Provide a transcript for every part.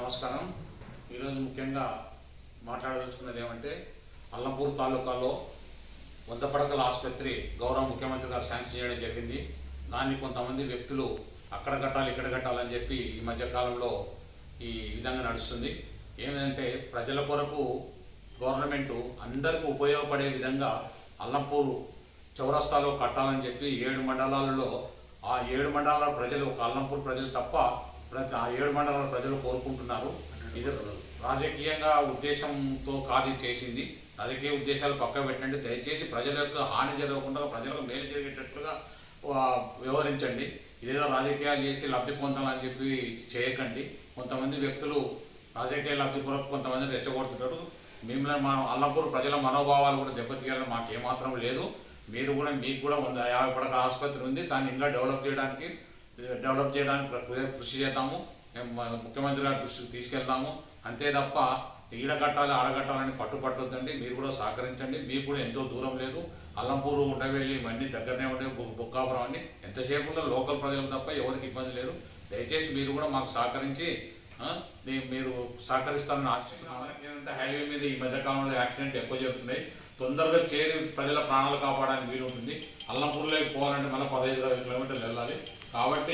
నమస్కారం ఈరోజు ముఖ్యంగా మాట్లాడదలుచుకున్నది ఏమంటే అల్లంపూర్ తాలూకాలో వంద పడకల ఆసుపత్రి గౌరవ ముఖ్యమంత్రి గారు శాంక్షన్ చేయడం జరిగింది దాన్ని కొంతమంది వ్యక్తులు అక్కడ కట్టాలి ఇక్కడ కట్టాలని చెప్పి ఈ మధ్య కాలంలో ఈ విధంగా నడుస్తుంది ఏమిటంటే ప్రజల కొరకు గవర్నమెంట్ అందరికీ ఉపయోగపడే విధంగా అల్లంపూర్ చౌరస్తాలో కట్టాలని చెప్పి ఏడు మండలాలలో ఆ ఏడు మండలాల ప్రజలు ఒక అల్లంపూర్ ప్రజలు తప్ప ప్రతి ఆ ఏడు మండలాల ప్రజలు కోరుకుంటున్నారు ఇది రాజకీయంగా ఉద్దేశంతో కాదు ఇది చేసింది రాజకీయ ఉద్దేశాలు పక్క పెట్టండి దయచేసి ప్రజల యొక్క హాని జరగకుండా ప్రజలకు మేలు జరిగేటట్లుగా ఆ, వ్యవహరించండి ఇదేదో రాజకీయాలు చేసి లబ్ధి పొందాలని చెప్పి చేయకండి కొంతమంది వ్యక్తులు రాజకీయ లబ్ధి కొరకు కొంతమంది రెచ్చగొడుతుంటారు మిమ్మల్ని మా అల్లంపూర్ ప్రజల మనోభావాలు కూడా దెబ్బతీయాలని మాకు ఏమాత్రం లేదు మీరు కూడా మీకు కూడా వంద యాభై పడక ఆసుపత్రి ఉంది దాన్ని ఇంకా డెవలప్ చేయడానికి డెవలప్ చేయడానికి కృ- కృషి చేద్దాము మేము మా ముఖ్యమంత్రి గారి దృష్టికి తీసుకెళ్తాము అంతే తప్ప ఈడ కట్టాలి ఆడ కట్టాలని పట్టుపట్టొద్దండి మీరు కూడా సహకరించండి మీకు కూడా ఎంతో దూరం లేదు అల్లంపూరు ఉండవెళ్ళి ఇవన్నీ దగ్గరనే ఉండే బు- బుక్కాపురం అన్ని ఎంతసేపు ఉందో లోకల్ ప్రజలకు తప్ప ఎవరికి ఇబ్బంది లేదు దయచేసి మీరు కూడా మాకు సహకరించి ఆ, మీ- మీరు సహకరిస్తారని ఆశిస్తున్నాము ఏంటంటే హైవే మీద ఈ మధ్య కాలంలో యాక్సిడెంట్ ఎక్కువ జరుగుతున్నాయి తొందరగా చేరి ప్రజల ప్రాణాలు కాపాడడానికి వీలు ఉంటుంది అల్లంపూర్లోకి పోవాలంటే మళ్ళీ పదహైదు ఇరవై కిలోమీటర్లు వెళ్ళాలి కాబట్టి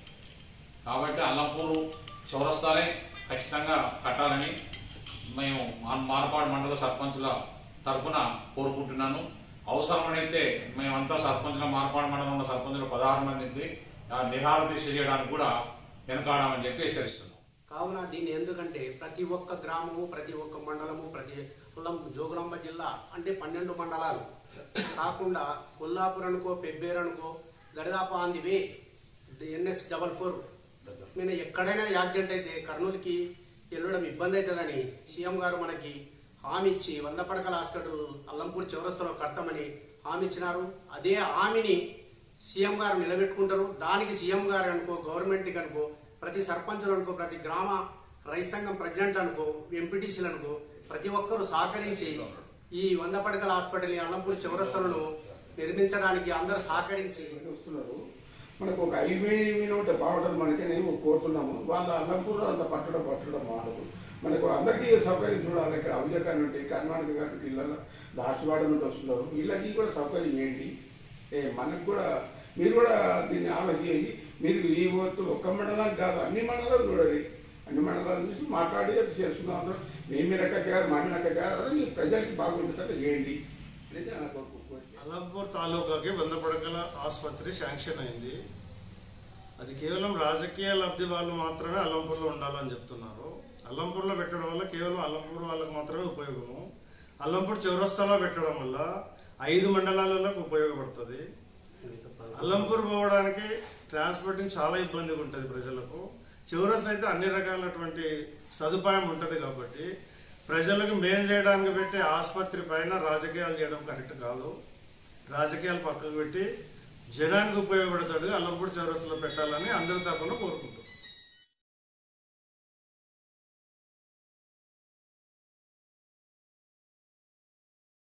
కాబట్టి అల్లంపూరు చౌరస్తానే ఖచ్చితంగా కట్టాలని మేము మా- మానపాడు మండల సర్పంచుల తరపున కోరుకుంటున్నాను అవసరమైతే మేమంతా సర్పంచుల మానపాడు మండలంలో సర్పంచుల పదహారు మందికి ఆ, నిరాహార దీక్ష చేయడానికి కూడా వెనకాడమని చెప్పి హెచ్చరిస్తున్నాం కావున దీన్ని ఎందుకంటే ప్రతి ఒక్క గ్రామము ప్రతి ఒక్క మండలము ప్రతి కులం జోగులాంబ జిల్లా అంటే పన్నెండు మండలాలు కాకుండా కొల్లాపూర్ అనుకో పెబ్బేరు అనుకో గడదాప on the way NS double four నేను ఎక్కడైనా యాక్సిడెంట్ అయితే కర్నూలుకి వెళ్ళడం ఇబ్బంది అవుతుందని సీఎం గారు మనకి హామీ ఇచ్చి వంద పడకల హాస్పిటల్ అల్లంపూడి చౌరస్తాలో కడతామని హామీ ఇచ్చినారు అదే హామీని సీఎం గారు నిలబెట్టుకుంటారు దానికి సీఎం గారు అనుకో గవర్నమెంట్కి అనుకో ప్రతి సర్పంచులు అనుకో ప్రతి గ్రామ రైతు సంఘం ప్రెసిడెంట్ అనుకో ఎంపీటీసీలు అనుకో ప్రతి ఒక్కరూ సహకరించి ఈ వంద పడకల హాస్పిటల్ ఈ అల్లంపూడి చౌరస్తలను నిర్మించడానికి అందరూ సహకరించి వస్తున్నారు మనకు ఒక హైవే మీద ఉంటే బాగుంటుంది మనకి నేను కోరుతున్నాము వాళ్ళ అల్లంపూర్ అంత పట్టడం పట్టడం వాడదు మనకు అందరికీ సౌకర్యం చూడాలి ఇక్కడ అవిజకాన్ని నుండి కర్ణాటక గారి పిల్లలు లాస్ట్ వాడ నుండి వస్తున్నారు వీళ్ళకి కూడా సౌకర్యం ఏంటి ఏ మనకు కూడా మీరు కూడా దీన్ని ఆలోచించి మీరు ఈ వర్తు ఒక్క మండలానికి కాదు అన్ని మండలాలు చూడాలి అన్ని మండలాల నుంచి మాట్లాడి అది చేసుకుందాం అందరూ మీ మీ రక్క కాదు మా మీ రక్క కాదు అది ప్రజలకి బాగుంటుంది చేయండి అనేది నా కోరిక కోరిక. అలంపూర్ తాలూకాకి వంద పడకల ఆసుపత్రి శాంక్షన్ అయింది అది కేవలం రాజకీయ లబ్ధి వాళ్ళు మాత్రమే అల్లంపూర్లో ఉండాలని చెప్తున్నారు అల్లంపూర్లో పెట్టడం వల్ల కేవలం అల్లంపూర్ వాళ్ళకి మాత్రమే ఉపయోగము అల్లంపూర్ చౌరస్తాలో పెట్టడం వల్ల ఐదు మండలాలకు ఉపయోగపడుతుంది అల్లంపూర్ పోవడానికి ట్రాన్స్పోర్టింగ్ చాలా ఇబ్బందిగా ఉంటుంది ప్రజలకు చౌరస్ అయితే అన్ని రకాలటువంటి సదుపాయం ఉంటుంది కాబట్టి ప్రజలకు మేలు చేయడానికి పెట్టే ఆసుపత్రి పైన రాజకీయాలు చేయడం కరెక్ట్ కాదు రాజకీయాలు పక్కకు పెట్టి జనానికి ఉపయోగపడతాడు అల్లంపూడి చౌరస్లో పెట్టాలని అందరి తరఫున కోరుకుంటున్నాం